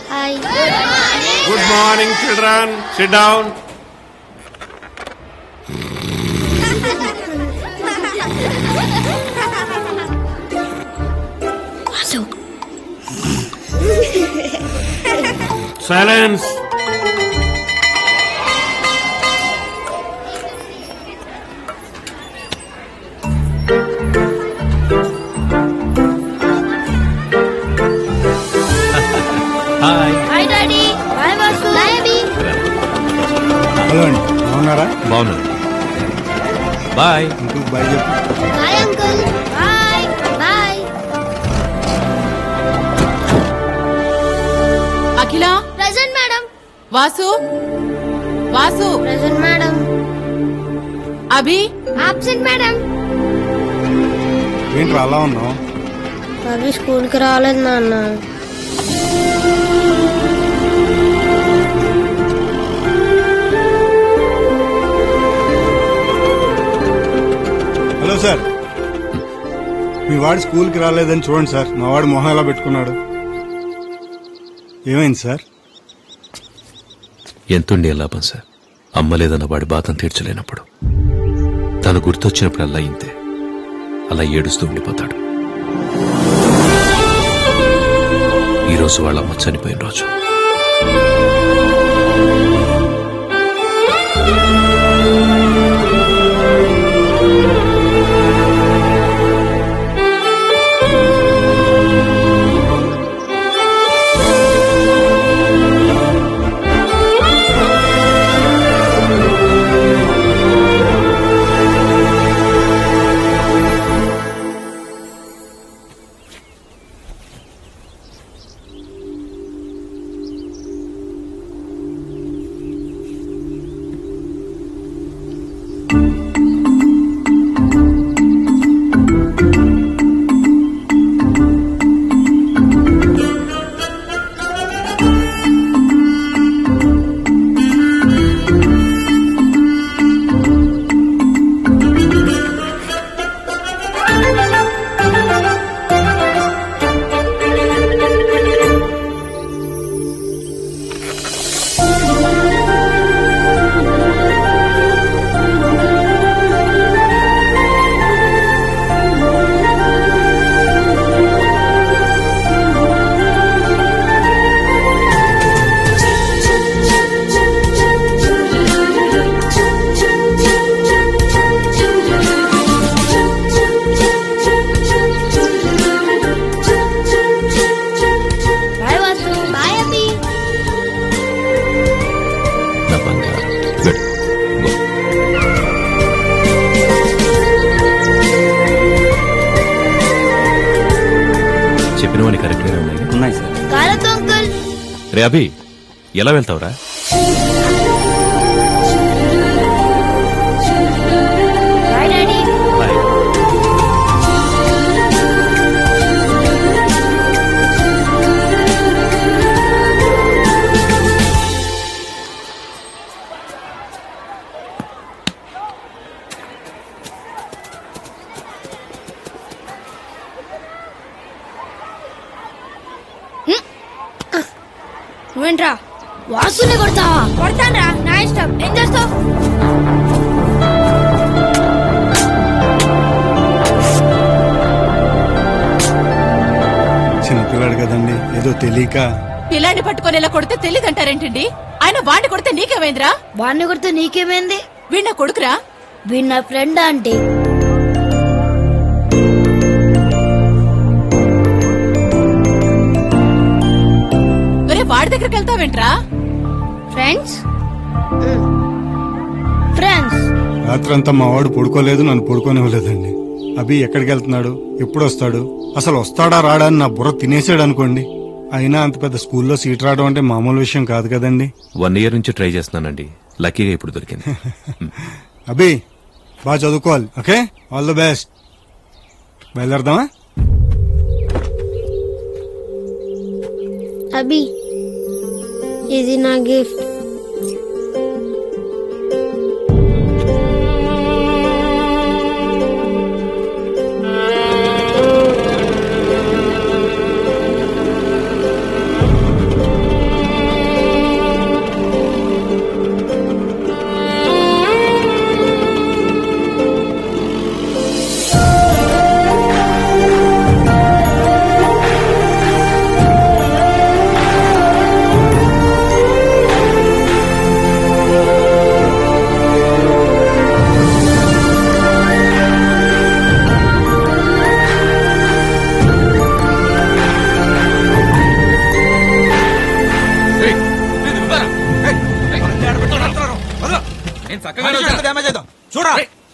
Hi good morning children sit down Vasu silence hi hi daddy bye Vasu bye Abhi hello అండి బాగున్నారా బాగున్నాను bye ఇంటికి bye చెప్పు bye uncle bye bye Akhila present madam Vasu Vasu present madam Abhi absent madam ఏంట్రా అలా ఉన్నావు అభి school కి రాలేదు నాన్న హలో సార్ మీ వాడు స్కూల్కి రాలేదని చూడండి సార్ మా వాడు మొహం ఎలా పెట్టుకున్నాడు ఏమైంది సార్ ఎంతుండే లాభం సార్ అమ్మ లేదన్న వాడి బాధను తీర్చలేనప్పుడు తను గుర్తొచ్చినప్పుడల్లా ఇంతే అలా ఏడుస్తూ ఉండిపోతాడు ఈరోజు వాళ్ళ అమ్మ చనిపోయిన రోజు బాయ్ వాసు బాయ్ అభి నా బంగారం వెళ్ళు. గో. చెప్పినవన్నీ కరెక్ట్గానే ఉన్నాయి ఉన్నాయి సార్ కాలతో అంకుల్ రే అభి ఎలా వెళ్తావురా బాయ్ డాడీ బాయ్ నువ్వేంట్రా వాసుని కొడతావా కొడతానరా నా ఇష్టం ఏం చేస్తావు చిన్నపిల్లాడు కదండి ఏదో తెలియక పిల్లాన్ని పట్టుకొని ఇలా కొడితే తెలియదంటారేంటండి ఆయన వాడిని కొడితే నీకేమైందిరా వాడిని కొడితే నీకేమైంది వీణ కొడుకురా వీడు నా ఫ్రెండ్ ఆంటీ ఒరే వాడి దగ్గరికి వెళ్తావేంట్రా ఫ్రెండ్స్ ఫ్రెండ్స్ రాత్రంతా మా వాడు పడుకోలేదు నన్ను పడుకోనివ్వలేదండి అభి ఎక్కడికి వెళ్తున్నాడు ఎప్పుడు వస్తాడు అసలు వస్తాడా రాడా అని నా బుర్ర తినేసాడు అనుకోండి అయినా అంత పెద్ద స్కూల్లో సీట్ రావడం అంటే మామూలు విషయం కాదు కదండి వన్ ఇయర్ నుంచి ట్రై చేస్తున్నానండి లక్కీగా ఇప్పుడు దొరికింది అభి బాగా చదువుకోవాలి ఓకే ఆల్ ద బెస్ట్ బయలుదేరదామా అభి ఇది నా గిఫ్ట్ డ్యామేజ్ అవుతాం చూడరా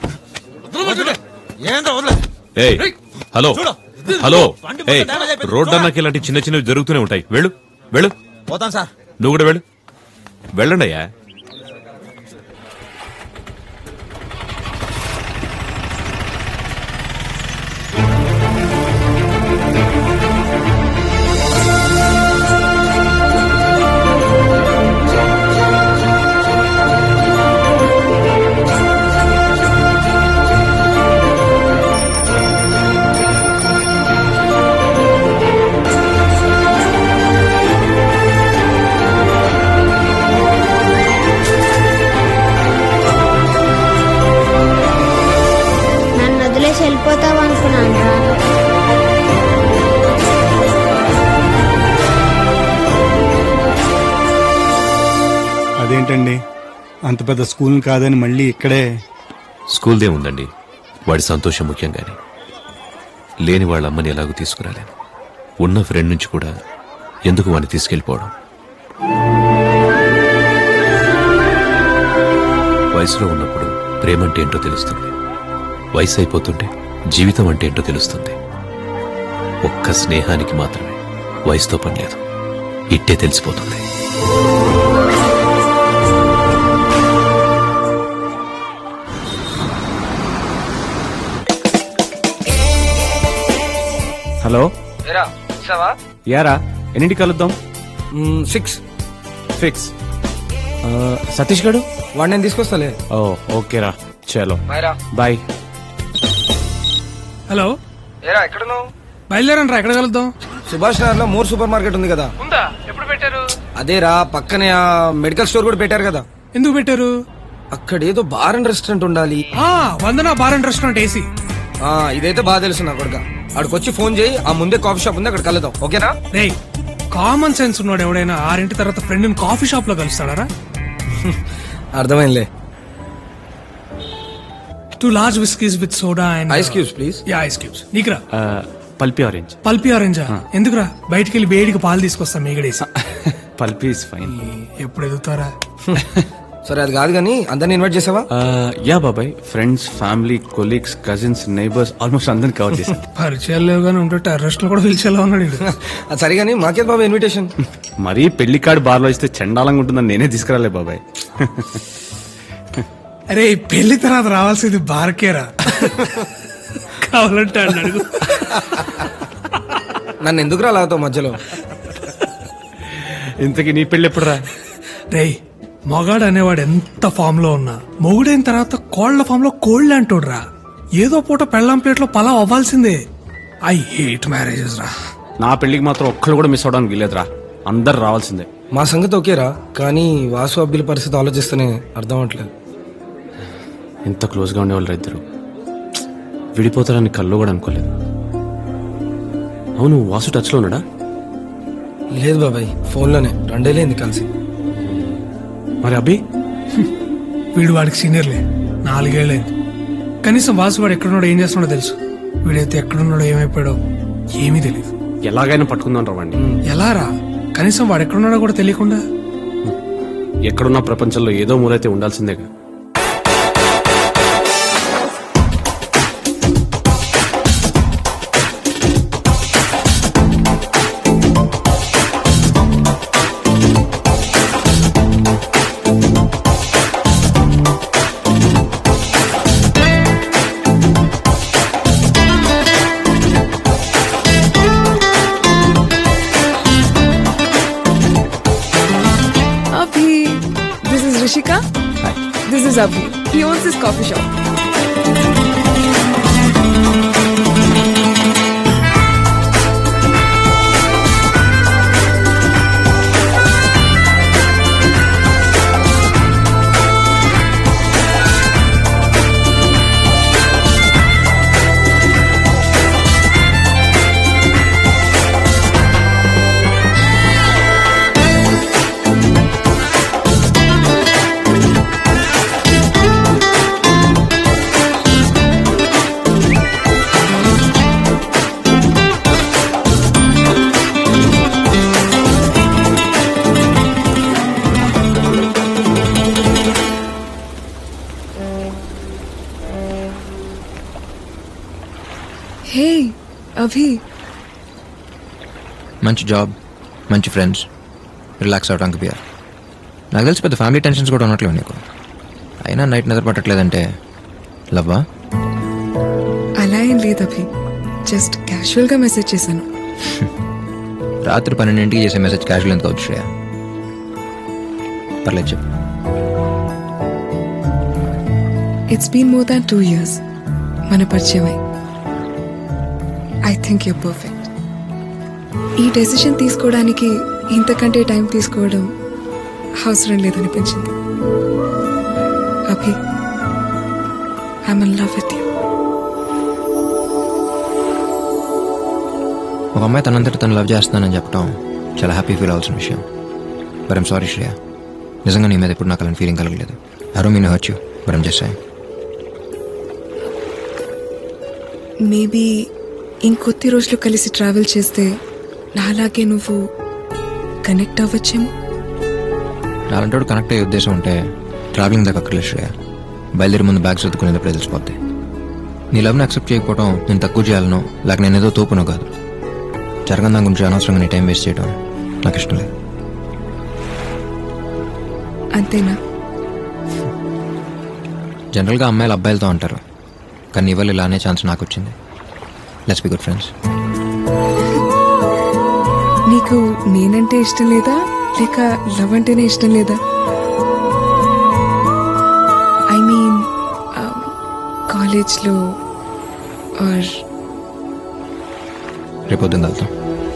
ఏంటో వదలదు ఏయ్ హలో చూడు. హలో బండి ఏయ్ మొత్తం డ్యామేజ్ అయిపోయింది. రోడ్ అన్నాకి ఇలాంటి చిన్న చిన్నవి జరుగుతూనే ఉంటాయి వెళ్ళు వెళ్ళు పోతాం సార్ నువ్వు కూడా వెళ్ళు వెళ్ళండి అయ్యా నన్ను వదిలేసి వెళ్ళిపోతావు అనుకున్నాను రా అదేంటండి అంత పెద్ద స్కూల్ కాదని మళ్ళీ ఇక్కడే స్కూల్దే ఉందండి వాడి సంతోషం ముఖ్యంగానే లేని వాళ్ళ అమ్మని ఎలాగో తీసుకురాలేను ఉన్న ఫ్రెండ్ నుంచి కూడా ఎందుకు వాడిని తీసుకెళ్ళిపోవడం వయసులో ఉన్నప్పుడు ప్రేమ అంటే ఏంటో తెలుస్తుంది వయసు అయిపోతుంటే జీవితం అంటే ఏంటో తెలుస్తుంది ఒక్క స్నేహానికి మాత్రమే వయసుతో పని లేదు ఇట్టే తెలిసిపోతుంది హలో ఏరా ఇస్తావా యారా ఎన్నింటి కలుద్దాం సిక్స్ ఫిక్స్ ఆ, సతీష్ గడు వాడు నేను తీసుకొస్తాలే ఓ ఓకేరా చలో బాయ్రా బాయ్ హలో ఏరా ఎక్కడున్నావు బయలుదేరండి ఎక్కడ కలుద్దాం సుభాష్ నగర్ లో మోర్ సూపర్ మార్కెట్ ఉంది కదా ఉందా ఎప్పుడు పెట్టారు అదేరా పక్కనే ఆ మెడికల్ స్టోర్ కూడా పెట్టారు కదా ఎందుకు పెట్టారు అక్కడ ఏదో బార్ అండ్ రెస్టారెంట్ ఉండాలి ఆ Vandana bar and restaurant AC ఆ ఇదైతే బాగా తెలుసు నా కొడుక అక్కడికి వచ్చి ఫోన్ చేయి ఆ ముందే కాఫీ షాప్ ఉంది అక్కడ కలుద్దాం ఓకేనా రే కామన్ సెన్స్ ఉన్నాడు ఎవడైనా ఆరింటి తర్వాత ఫ్రెండ్ కాఫీ షాప్ లో కలుస్తాడారా అర్థమైందిలే two large whiskies with soda and ice cubes please ya ice cubes నీకురా ఆ, పల్పి ఆరెంజ్ పల్పి ఆరెంజా ఎందుకురా బయటికి వెళ్ళి వేడికి పాలు తీసుకొస్తా మీగడేసి పల్పి ఇస్ ఫైన్ ఎప్పుడు ఎదుగుతారా సరే అది కాదు కానీ అందరిని ఇన్వైట్ చేసావా యా బాబాయ్ friends family colleagues cousins neighbours almost అందరిని కవర్ చేశాను పరిచయాలు లేవు కానీ ఉంటే టెర్రస్ట్ లో కూడా పిలిచేలా ఉన్నాడు ఈడు. అది సరే కానీ మాకేది బాబా ఇన్విటేషన్ మరీ పెళ్లి కార్డు బార్లో ఇస్తే చండాలంగా ఉంటుందని నేనే తీసుకురాలే బాబాయ్ అరే ఈ పెళ్లి తర్వాత రావాల్సింది బార్కేరా కావాలంటే అన్నాడు అడుగు నన్ను ఎందుకు రాలాగుతావు మధ్యలో ఇంతకీ నీ పెళ్లి ఎప్పుడు రా రేయ్ మగాడు అనేవాడు ఎంత ఫామ్ లో ఉన్నా మొగుడైన తర్వాత కోళ్ల ఫామ్ లో కోళ్ళు అంటాడు రా ఏదో పూట పెళ్ళాం ప్లేట్లో పలావ్ అవ్వాల్సిందే ఐ హేట్ మ్యారేజెస్ రా నా పెళ్లికి మాత్రం ఒక్కళ్ళు కూడా మిస్ అవడానికి వీలేదురా అందరు రావాల్సిందే మా సంగతి ఓకేరా కానీ వాసు అబ్బిల పరిస్థితి ఆలోచిస్తేనే అర్థం అవట్లేదు ఎంత క్లోజ్గా ఉండేవాళ్ళు ఇద్దరు విడిపోతారని కల్లో కూడా అనుకోలేదు అవును వాసు టచ్లో ఉన్నాడా లేదు బాబాయ్ ఫోన్లోనే రెండేలేంది కలిసి మరి అభి వీడు వాడికి సీనియర్లే నాలుగేళ్ళైంది కనీసం వాసు వాడు ఎక్కడున్నాడో ఏం చేస్తున్నాడో తెలుసు వీడైతే ఎక్కడున్నాడో ఏమైపోయాడో ఏమీ తెలియదు ఎలాగైనా పట్టుకుందాం రావండి ఎలా రా కనీసం వాడు ఎక్కడున్నాడో కూడా తెలియకుండా ఎక్కడున్న ప్రపంచంలో ఏదో మూలైతే ఉండాల్సిందేగా Abhi, this is Rishika. This is Abhi. He owns this coffee shop. అభి మంచి జాబ్ మంచి ఫ్రెండ్స్ రిలాక్స్ అవడానికి బియర్ నాకు తెలిసి పెద్ద ఫ్యామిలీ టెన్షన్స్ కూడా ఉన్నట్లేవు నీకు అయినా నైట్ నిద్ర పట్టట్లేదంటే లవ్వా అలా ఏం లేదు అభి జస్ట్ క్యాజువల్ గా మెసేజ్ చేశాను రాత్రి పన్నెండింటికి చేసే మెసేజ్ క్యాజువల్ ఎంత అవుతుంది శ్రేయ పర్లేదు చెప్పు it's been more than two years మన పరిచయమై ఐ థింక్ యూ పర్ఫెక్ట్ ఈ డెసిషన్ తీసుకోవడానికి ఇంతకంటే టైం తీసుకోవడం అవసరం లేదనిపించింది Abhi I'm in love with you ఒక అమ్మాయి తనంతట తను లవ్ చేస్తున్నానని చెప్పడం చాలా హ్యాపీ ఫీల్ అవ్వాల్సిన విషయం బట్ ఐమ్ సారీ శ్రేయ నిజంగా నీ మీద ఎప్పుడు నాకు అలాంటి ఫీలింగ్ కలగలేదు I don't mean hurt you but I'm just saying maybe ఇంకొద్ది రోజులు కలిసి ట్రావెల్ చేస్తే నాలాగే నువ్వు కనెక్ట్ అవ్వచ్చేమో నాలంటోడు కనెక్ట్ అయ్యే ఉద్దేశం ఉంటే ట్రావెలింగ్ దాకా అక్కర్లేదు శ్రేయ బయలుదేరి ముందు బ్యాగ్స్ ఎత్తుకునేటప్పుడు తెలిసిపోద్ది నీ లవ్ని యాక్సెప్ట్ చేయకపోవడం నేను తక్కువ చేయాలనో లేక నేను ఏదో తోపునో కాదు జరగని దాని గురించి అనవసరంగా నీ టైం వేస్ట్ చేయడం నాకు ఇష్టం లేదు అంతేనా జనరల్గా అమ్మాయిలు అబ్బాయిలతో అంటారు కానీ ఇవాళ ఇలానే ఛాన్స్ నాకు వచ్చింది లెట్స్ బి గుడ్ ఫ్రెండ్స్ నీకు నేనంటే ఇష్టం లేదా లేక లవ్ అంటేనే ఇష్టం లేదా ఐ మీన్ కాలేజ్లో ఆర్ రేపు పొద్దున్న వెళ్తాం